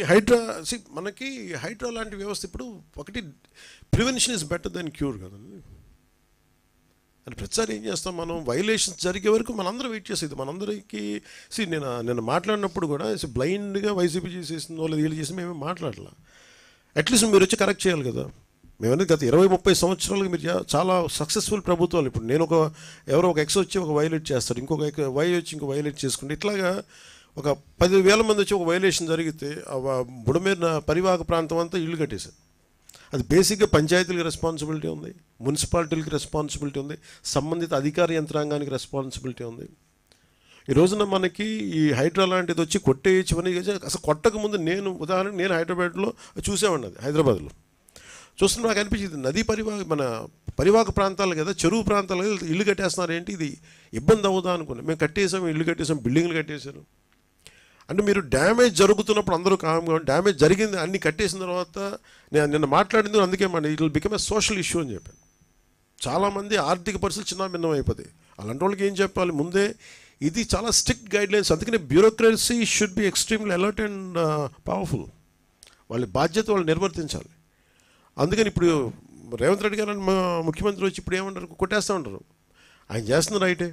Hydraa see, మనకి హైడ్రా లాంటి వ్యవస్థ ఇప్పుడు ఒకటి prevention is better than cure కదండి అని ప్రతిసారి ఏం చేస్తాం మనం వైలేషన్స్ జరిగే వరకు మనందరం వెయిట్ చేసేది మనందరికీ సి నేను నేను మాట్లాడినప్పుడు కూడా బ్లైండ్గా వైసీపీ చేసేసిందో లేదా వీళ్ళు చేసి మేమే మాట్లాడలా అట్లీస్ట్ మీరు వచ్చి కరెక్ట్ చేయాలి కదా మేమనేది గత ఇరవై ముప్పై సంవత్సరాలుగా మీరు చా- చాలా సక్సెస్ఫుల్ ప్రభుత్వాలు ఇప్పుడు నేను ఒక ఎవరో ఒక ఎక్స్ వచ్చి ఒక వైలేట్ చేస్తారు ఇంకొక ఎక్- వై వచ్చి ఇంకో వైలేట్ చేసుకుంటే ఇట్లాగా ఒక పదివేల మంది వచ్చి ఒక వైలేషన్ జరిగితే ఆ వ- బుడమేరు పరివాహక ప్రాంతం అంతా ఇల్లు కట్టేశారు అది బేసిక్గా పంచాయతీలకు రెస్పాన్సిబిలిటీ ఉంది మున్సిపాలిటీలకి రెస్పాన్సిబిలిటీ ఉంది సంబంధిత అధికార యంత్రాంగానికి రెస్పాన్సిబిలిటీ ఉంది ఈ రోజున మనకి ఈ హైడ్రా లాంటిది వచ్చి కొట్టేయచ్చు అని అసలు కొట్టక ముందు నేను ఉదాహరణకు నేను హైదరాబాద్లో చూసేవాడిని అది హైదరాబాద్లో చూస్తున్న నాకు అనిపించింది నదీ పరివాహక మన పరివాహక ప్రాంతాలు కదా చెరువు ప్రాంతాలు కదా ఇల్లు కట్టేస్తున్నారు ఏంటి ఇది ఇబ్బంది అవుదా అనుకున్నాను మేము కట్టేసాం ఇల్లు కట్టేసాం బిల్డింగ్లు కట్టేశారు అంటే మీరు డ్యామేజ్ జరుగుతున్నప్పుడు అందరూ కామ్గా డ్యామేజ్ జరిగింది అన్ని కట్టేసిన తర్వాత నేను నిన్న మాట్లాడింది అందుకే మన it will become a social issue అని చెప్పాను చాలామంది ఆర్థిక పరిస్థితులు చిన్న భిన్నం అయిపోతాయి అలాంటి వాళ్ళకి ఏం చెప్పాలి ముందే ఇది చాలా స్ట్రిక్ట్ గైడ్ లైన్స్ అందుకని bureaucracy should be extremely alert and powerful వాళ్ళ బాధ్యత వాళ్ళు నిర్వర్తించాలి అందుకని ఇప్పుడు రేవంత్ రెడ్డి గారు అని మా ముఖ్యమంత్రి వచ్చి ఇప్పుడు ఏమంటారు కొట్టేస్తూ ఉంటారు ఆయన చేస్తున్న రైటే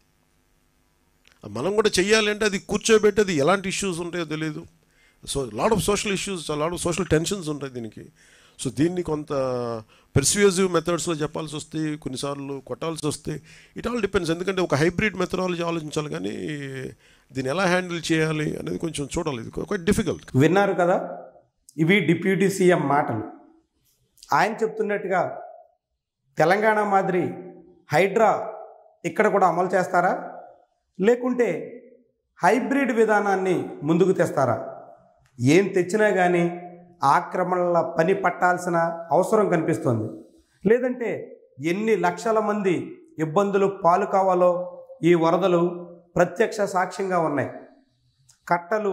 మనం కూడా చెయ్యాలి అంటే అది కూర్చోబెట్టి అది ఎలాంటి ఇష్యూస్ ఉంటాయో తెలియదు so lot of social issues lot of social tensions ఉంటాయి దీనికి సో దీన్ని కొంత పెర్స్యూజివ్ మెథడ్స్లో చెప్పాల్సి వస్తే కొన్నిసార్లు కొట్టాల్సి వస్తే ఇట్ ఆల్ డిపెండ్స్ ఎందుకంటే ఒక హైబ్రిడ్ మెథడాలజీ ఆలోచించాలి కానీ దీన్ని ఎలా హ్యాండిల్ చేయాలి అనేది కొంచెం చూడాలి ఇది క్వైట్ డిఫికల్ట్ విన్నారు కదా ఇవి డిప్యూటీ సీఎం మాటలు ఆయన చెప్తున్నట్టుగా తెలంగాణ మాదిరి హైడ్రా ఇక్కడ కూడా అమలు చేస్తారా లేకుంటే హైబ్రిడ్ విధానాన్ని ముందుకు తెస్తారా ఏం తెచ్చినా కానీ ఆక్రమణల పని పట్టాల్సిన అవసరం కనిపిస్తుంది లేదంటే ఎన్ని లక్షల మంది ఇబ్బందులు పాలు కావాలో ఈ వరదలు ప్రత్యక్ష సాక్ష్యంగా ఉన్నాయి కట్టలు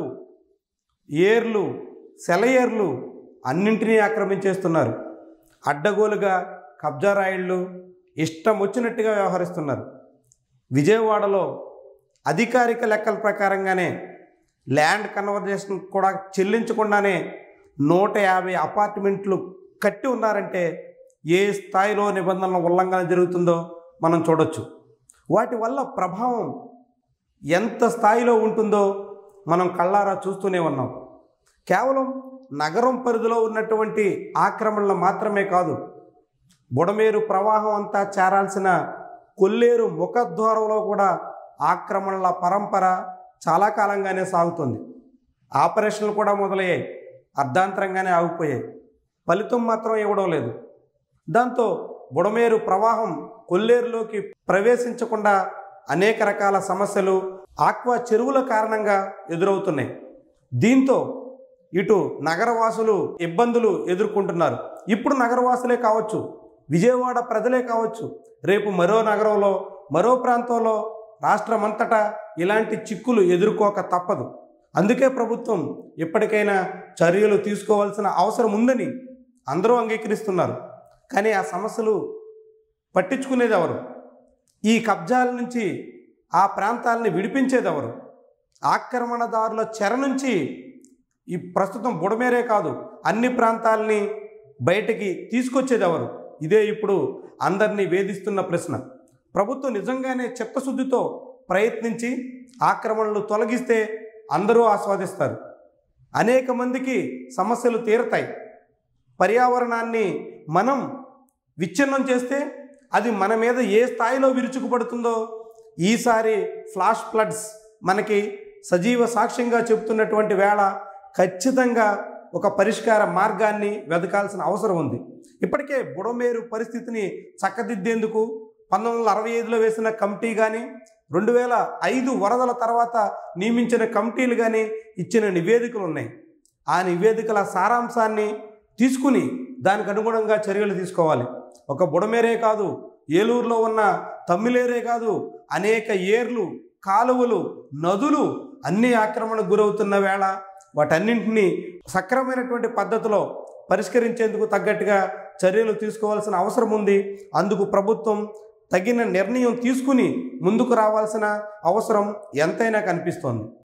ఏర్లు సెలయేర్లు అన్నింటినీ ఆక్రమించేస్తున్నారు అడ్డగోలుగా కబ్జా రాయిళ్ళు ఇష్టం వచ్చినట్టుగా వ్యవహరిస్తున్నారు విజయవాడలో అధికారిక లెక్కల ప్రకారంగానే ల్యాండ్ కన్వర్జేషన్ కూడా చెల్లించకుండానే నూట యాభై అపార్ట్మెంట్లు కట్టి ఉన్నారంటే ఏ స్థాయిలో నిబంధనల ఉల్లంఘన జరుగుతుందో మనం చూడొచ్చు వాటి వల్ల ప్రభావం ఎంత స్థాయిలో ఉంటుందో మనం కళ్ళారా చూస్తూనే ఉన్నాం కేవలం నగరం పరిధిలో ఉన్నటువంటి ఆక్రమణలు మాత్రమే కాదు బుడమేరు ప్రవాహం అంతా చేరాల్సిన కొల్లేరు ముఖద్వారంలో కూడా ఆక్రమణల పరంపర చాలా కాలంగానే సాగుతుంది ఆపరేషన్లు కూడా మొదలయ్యాయి అర్ధాంతరంగానే ఆగిపోయాయి ఫలితం మాత్రం ఇవ్వడం లేదు దాంతో బుడమేరు ప్రవాహం కొల్లేరులోకి ప్రవేశించకుండా అనేక రకాల సమస్యలు ఆక్వా చెరువుల కారణంగా ఎదురవుతున్నాయి దీంతో ఇటు నగరవాసులు ఇబ్బందులు ఎదుర్కొంటున్నారు ఇప్పుడు నగరవాసులే కావచ్చు విజయవాడ ప్రజలే కావచ్చు రేపు మరో నగరంలో మరో ప్రాంతంలో రాష్ట్రమంతటా ఇలాంటి చిక్కులు ఎదుర్కోక తప్పదు అందుకే ప్రభుత్వం ఎప్పటికైనా చర్యలు తీసుకోవాల్సిన అవసరం ఉందని అందరూ అంగీకరిస్తున్నారు కానీ ఆ సమస్యలు పట్టించుకునేది ఎవరు ఈ కబ్జాల నుంచి ఆ ప్రాంతాలని విడిపించేది ఎవరు ఆక్రమణదారుల చెర నుంచి ఈ ప్రస్తుతం బుడమేరే కాదు అన్ని ప్రాంతాలని బయటికి తీసుకొచ్చేది ఎవరు ఇదే ఇప్పుడు అందరినీ వేధిస్తున్న ప్రశ్న ప్రభుత్వం నిజంగానే చిత్తశుద్ధితో ప్రయత్నించి ఆక్రమణలు తొలగిస్తే అందరూ ఆస్వాదిస్తారు అనేక మందికి సమస్యలు తీరతాయి పర్యావరణాన్ని మనం విచ్ఛిన్నం చేస్తే అది మన మీద ఏ స్థాయిలో విరుచుకుపడుతుందో ఈసారి ఫ్లాష్ ఫ్లడ్స్ మనకి సజీవ సాక్ష్యంగా చెబుతున్నటువంటి వేళ ఖచ్చితంగా ఒక పరిష్కార మార్గాన్ని వెతకాల్సిన అవసరం ఉంది ఇప్పటికే బుడమేరు పరిస్థితిని చక్కదిద్దేందుకు పంతొమ్మిది వందల అరవై ఐదులో వేసిన కమిటీ కానీ రెండు వేల ఐదు వరదల తర్వాత నియమించిన కమిటీలు కానీ ఇచ్చిన నివేదికలు ఉన్నాయి ఆ నివేదికల సారాంశాన్ని తీసుకుని దానికి అనుగుణంగా చర్యలు తీసుకోవాలి ఒక బుడమేరే కాదు ఏలూరులో ఉన్న తమ్మిలేరే కాదు అనేక ఏర్లు కాలువలు నదులు అన్ని ఆక్రమణకు గురవుతున్న వేళ వాటన్నింటినీ సక్రమైనటువంటి పద్ధతిలో పరిష్కరించేందుకు తగ్గట్టుగా చర్యలు తీసుకోవాల్సిన అవసరం ఉంది అందుకు ప్రభుత్వం తగిన నిర్ణయం తీసుకుని ముందుకు రావాల్సిన అవసరం ఎంతైనా కనిపిస్తోంది